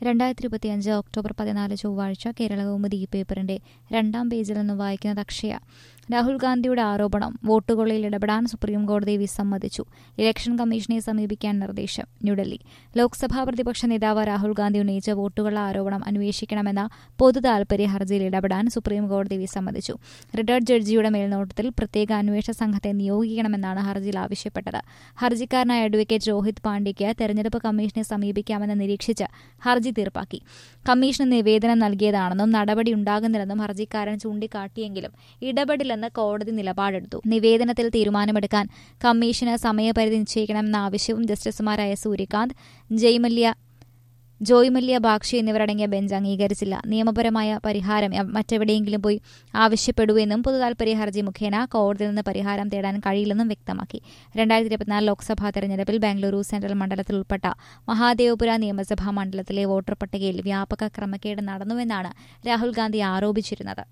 രണ്ടായിരത്തി ഇരുപത്തിയഞ്ച് ഒക്ടോബർ പതിനാല് ചൊവ്വാഴ്ച കേരള കൗമുദി ഈ പേപ്പറിന്റെ രണ്ടാം പേജിൽ നിന്ന് വായിക്കുന്നത് അക്ഷയ രാഹുൽ ഗാന്ധിയുടെ ആരോപണം വോട്ടുകൊള്ളയിൽ ഇടപെടാൻ സുപ്രീം കോടതി വിസമ്മതിച്ചു ഇലക്ഷൻ കമ്മീഷനെ സമീപിക്കാൻ നിർദ്ദേശം ന്യൂഡൽഹി ലോക്സഭാ പ്രതിപക്ഷ നേതാവ് രാഹുൽ ഗാന്ധി ഉന്നയിച്ച വോട്ടുകൊള്ള ആരോപണം അന്വേഷിക്കണമെന്ന പൊതു താൽപര്യ ഹർജിയിൽ ഇടപെടാൻ സുപ്രീം കോടതി വിസമ്മതിച്ചു റിട്ടയർഡ് ജഡ്ജിയുടെ മേൽനോട്ടത്തിൽ പ്രത്യേക അന്വേഷണ സംഘത്തെ നിയോഗിക്കണമെന്നാണ് ഹർജിയിൽ ആവശ്യപ്പെട്ടത് ഹർജിക്കാരനായ അഡ്വക്കേറ്റ് രോഹിത് പാണ്ഡ്യയ്ക്ക് തെരഞ്ഞെടുപ്പ് കമ്മീഷനെ സമീപിക്കാമെന്ന് നിരീക്ഷിച്ച് ഹർജി തീർപ്പാക്കി കമ്മീഷന് നിവേദനം നൽകിയതാണെന്നും നടപടി ഉണ്ടാകുന്നില്ലെന്നും ഹർജിക്കാരൻ ചൂണ്ടിക്കാട്ടിയെങ്കിലും ഇടപെടില്ലെന്ന് കോടതി നിലപാടെടുത്തു നിവേദനത്തിൽ തീരുമാനമെടുക്കാൻ കമ്മീഷന് സമയപരിധി നിശ്ചയിക്കണമെന്ന ആവശ്യവും ജസ്റ്റിസുമാരായ സൂര്യകാന്ത് ജയ്മല്യ ജോയ്മല്യ ബാക്ഷി എന്നിവരടങ്ങിയ ബെഞ്ച് അംഗീകരിച്ചില്ല നിയമപരമായ പരിഹാരം മറ്റെവിടെയെങ്കിലും പോയി ആവശ്യപ്പെടുവെന്നും പൊതുതാൽപര്യ ഹർജി മുഖേന കോടതിയിൽ നിന്ന് പരിഹാരം തേടാൻ കഴിയില്ലെന്നും വ്യക്തമാക്കി രണ്ടായിരത്തി ഇരുപത്തിനാല് ലോക്സഭാ തെരഞ്ഞെടുപ്പിൽ ബംഗളൂരു സെൻട്രൽ മണ്ഡലത്തിൽ ഉൾപ്പെട്ട മഹാദേവപുര നിയമസഭാ മണ്ഡലത്തിലെ വോട്ടർ പട്ടികയിൽ വ്യാപക ക്രമക്കേട് നടന്നുവെന്നാണ് രാഹുൽ ഗാന്ധി ആരോപിച്ചിരുന്നത്